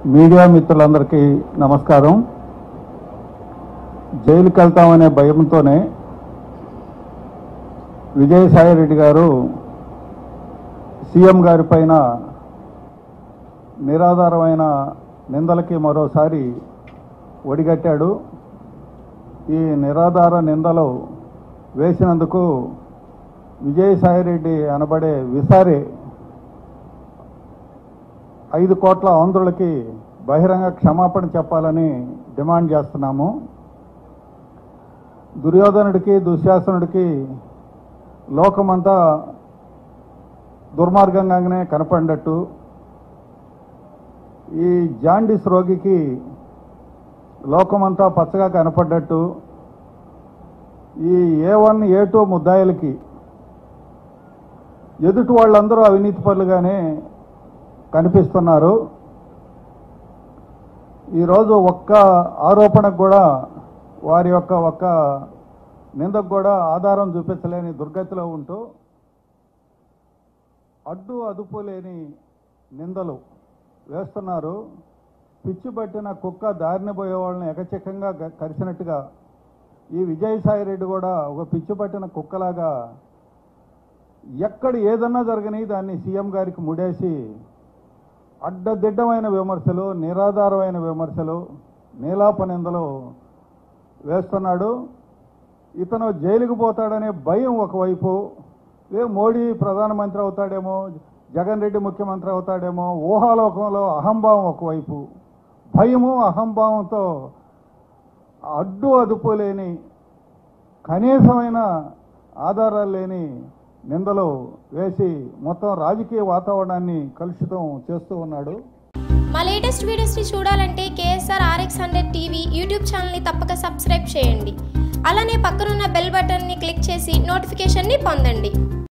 media మిత్రులందరికీ నమస్కారం జైలుకి వెళ్తామనే భయంతోనే విజయసాయిరెడ్డి గారు సీఎం గారి పైన నిరాధారమైన నిందలకి మరోసారి ఒడిగట్టాడు ఈ నిరాధార నిందలు వేసినందుకు విజయసాయిరెడ్డి అనబడే విసారి ఐదు కోట్ల ఆంధ్రులకి బహిరంగ క్షమాపణ చెప్పాలని డిమాండ్ చేస్తున్నాము దుర్యోధనుడికి దుశ్శాసనుడికి లోకమంతా దుర్మార్గంగానే కనపడినట్టు ఈ జాండిస్ రోగికి లోకమంతా పచ్చగా కనపడ్డట్టు ఈ ఏ వన్ ఏ టూ ముద్దాయిలకి ఎదుటి వాళ్ళందరూ అవినీతి పనులుగానే కనిపిస్తున్నారు ఈరోజు ఒక్క ఆరోపణకు కూడా వారి యొక్క ఒక్క నిందకు కూడా ఆధారం చూపించలేని దుర్గతిలో ఉంటూ అడ్డు అదుపు లేని నిందలు వేస్తున్నారు పిచ్చి పట్టిన కుక్క దారిన పోయే వాళ్ళని ఎకచక్కంగా గ- కరిచినట్టుగా ఈ విజయసాయి రెడ్డి కూడా ఒక పిచ్చి పట్టిన కుక్కలాగా ఎక్కడ ఏదన్నా జరగని దాన్ని సీఎం గారికి ముడేసి అడ్డదిడ్డమైన విమర్శలు నిరాధారమైన విమర్శలు నీలాప నిందలు వేస్తున్నాడు ఇతను జైలుకు పోతాడనే భయం ఒకవైపు ఏ మోడీ ప్రధానమంత్రి అవుతాడేమో జగన్ రెడ్డి ముఖ్యమంత్రి అవుతాడేమో ఊహాలోకంలో అహంభావం ఒకవైపు భయము అహంభావంతో అడ్డు అదుపు లేని కనీసమైన ఆధారాలు లేని నిందలు వేసి మొత్తం రాజకీయ వాతావరణాన్ని కలుషితం చేస్తూ ఉన్నాడు మా లేటెస్ట్ వీడియోస్ని చూడాలంటే KSR RX hundred TV YouTube ఛానల్ని తప్పక సబ్స్క్రైబ్ చేయండి అలానే పక్కనున్న బెల్ బటన్ని క్లిక్ చేసి నోటిఫికేషన్ని పొందండి